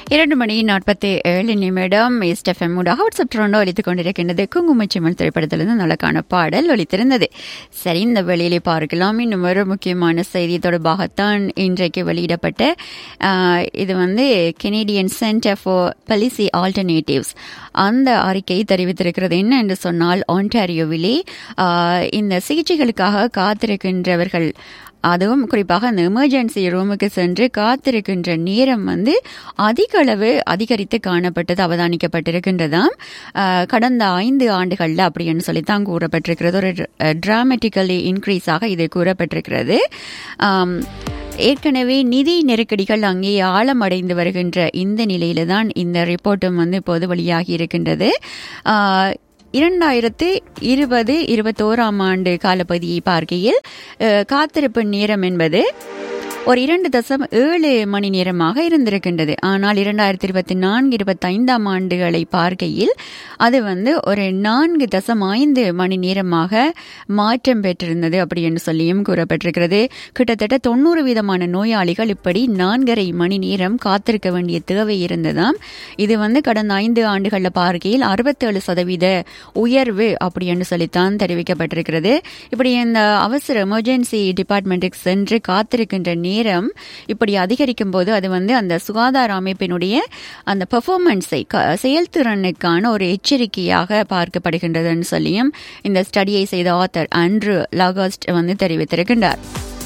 இரண்டு மணி நாற்பத்தி ஏழு நிமிடம் ஈஸ்ட் எஃப்எம் ஊடாக வாட்ஸ்அப் ட்ரோண்டோ ஒலித்துக் கொண்டிருக்கின்றது குங்குமச்சிமல் திரைப்படத்திலிருந்து நல்லக்கான பாடல் ஒலித்திருந்தது சரி இந்த வெளியிலே பார்க்கலாம் இன்னும் ஒரு முக்கியமான செய்தி தொடர்பாகத்தான் இன்றைக்கு வெளியிடப்பட்ட ஆஹ், இது வந்து Canadian centre for policy alternatives அந்த அறிக்கை தெரிவித்திருக்கிறது என்ன என்று சொன்னால் ஒன்டாரியோவிலே ஆஹ், இந்த சிகிச்சைகளுக்காக காத்திருக்கின்றவர்கள் அதுவும் குறிப்பாக அந்த எமர்ஜென்சி ரூமுக்கு சென்று காத்திருக்கின்ற நேரம் வந்து அதிக அளவு அதிகரித்து காணப்பட்டது அவதானிக்கப்பட்டிருக்கின்றதாம் அஹ், கடந்த ஐந்து ஆண்டுகளில் அப்படின்னு சொல்லித்தான் கூறப்பட்டிருக்கிறது ஒரு டிராமட்டிக்கலி இன்க்ரீஸாக இது கூறப்பட்டிருக்கிறது ஆம், ஏற்கனவே நிதி நெருக்கடிகள் அங்கே ஆழமடைந்து வருகின்ற இந்த நிலையில தான் இந்த ரிப்போர்ட்டும் வந்து இப்போது வெளியாகி இருக்கின்றது ஆஹ், இரண்டாயிரத்து இருபது இருபத்தோராம் ஆண்டு காலப்பகுதியை பார்க்கையில் அஹ், காத்திருப்பு நேரம் என்பது ஒரு இரண்டு தசம் ஏழு மணி நேரமாக இருந்திருக்கின்றது ஆனால் இரண்டாயிரத்தி இருபத்தி நான்கு இருபத்தைந்தாம் ஆண்டுகளை பார்க்கையில் அது வந்து ஒரு நான்கு தசம் ஐந்து மணி நேரமாக மாற்றம் பெற்றிருந்தது அப்படி என்று சொல்லியும் கூறப்பட்டிருக்கிறது கிட்டத்தட்ட தொண்ணூறு வீதமான நோயாளிகள் இப்படி நான்கரை மணி நேரம் காத்திருக்க வேண்டிய தேவை இருந்ததாம் இது வந்து கடந்த ஐந்து ஆண்டுகளில் பார்க்கையில் அறுபத்தேழு சதவீத உயர்வு அப்படி என்று சொல்லித்தான் தெரிவிக்கப்பட்டிருக்கிறது இப்படி இந்த அவசர எமர்ஜென்சி டிபார்ட்மெண்ட்டுக்கு சென்று காத்திருக்கின்ற நேரம் இப்படி அதிகரிக்கும் போது அது வந்து அந்த சுகாதார அமைப்பினுடைய அந்த பெர்ஃபார்மன்ஸை செயல்திறனுக்கான ஒரு எச்சரிக்கையாக பார்க்கப்படுகின்றதுன்னு சொல்லியும் இந்த ஸ்டடியை செய்த ஆத்தர் அண்ட்ரு லாகஸ்ட் வந்து தெரிவித்திருக்கின்றார்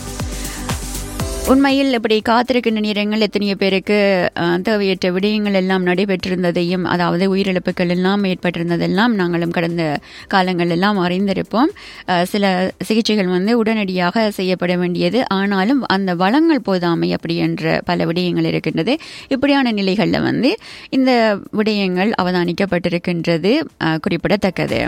உண்மையில் இப்படி காத்திருக்கின்ற நேரங்கள் எத்தனையோ பேருக்கு அஹ், தேவையற்ற விடயங்கள் எல்லாம் நடைபெற்றிருந்ததையும் அதாவது உயிரிழப்புகள் எல்லாம் ஏற்பட்டிருந்ததெல்லாம் நாங்களும் கடந்த காலங்கள் எல்லாம் அறிந்திருப்போம் அஹ், சில சிகிச்சைகள் வந்து உடனடியாக செய்யப்பட வேண்டியது ஆனாலும் அந்த வளங்கள் போதாமை அப்படி என்ற பல விடயங்கள் இருக்கின்றது இப்படியான நிலைகளில் வந்து இந்த விடயங்கள் அவதானிக்கப்பட்டிருக்கின்றது அஹ், குறிப்பிடத்தக்கது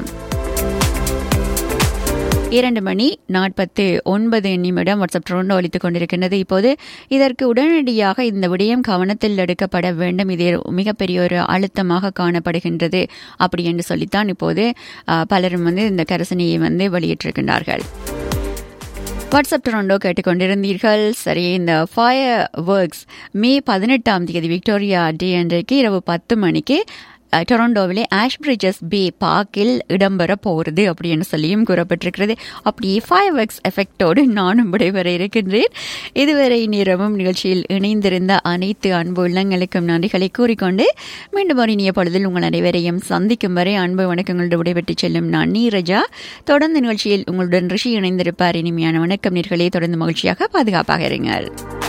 இரண்டு மணி நாற்பத்து ஒன்பது நிமிடம் வாட்ஸ்அப் ட்ரோண்டோ ஒலித்துக் கொண்டிருக்கின்றது இப்போது இதற்கு உடனடியாக இந்த விடயம் கவனத்தில் எடுக்கப்பட வேண்டும் இது மிகப்பெரிய ஒரு அழுத்தமாக காணப்படுகின்றது அப்படி என்று சொல்லித்தான் இப்போது அஹ், பலரும் வந்து இந்த கரசனையை வந்து வெளியிட்டிருக்கின்றார்கள் வாட்ஸ்அப் டொரண்டோ கேட்டுக்கொண்டிருந்தீர்கள் சரி இந்த ஃபயர் ஒர்க்ஸ் மே பதினெட்டாம் தேதி விக்டோரியா டே அன்றைக்கு இரவு பத்து மணிக்கு அஹ், டொரண்டோவிலே ஆஷ் பிரிட்ஜஸ் பே பார்க்கில் இடம்பெற போகிறது அப்படின்னு சொல்லியும் கூறப்பட்டிருக்கிறது அப்படியே ஃபயர் ஒர்க்ஸ் எஃபெக்டோடு நானும் விடைபெற இருக்கின்றேன் இதுவரை நேரமும் நிகழ்ச்சியில் இணைந்திருந்த அனைத்து அன்பு உள்ளங்களுக்கும் நன்றிகளை கூறிக்கொண்டு மீண்டும் ஒரு இனிய பொழுதில் உங்கள் அனைவரையும் சந்திக்கும் வரை அன்பு வணக்கங்களோடு விடைபெற்று செல்லும் நான் நீரஜா தொடர்ந்து நிகழ்ச்சியில் உங்களுடன் ரிஷி இணைந்திருப்பார் இனிமையான வணக்கம் நேர்களே தொடர்ந்து மகிழ்ச்சியாக பாதுகாப்பாக இருங்கள்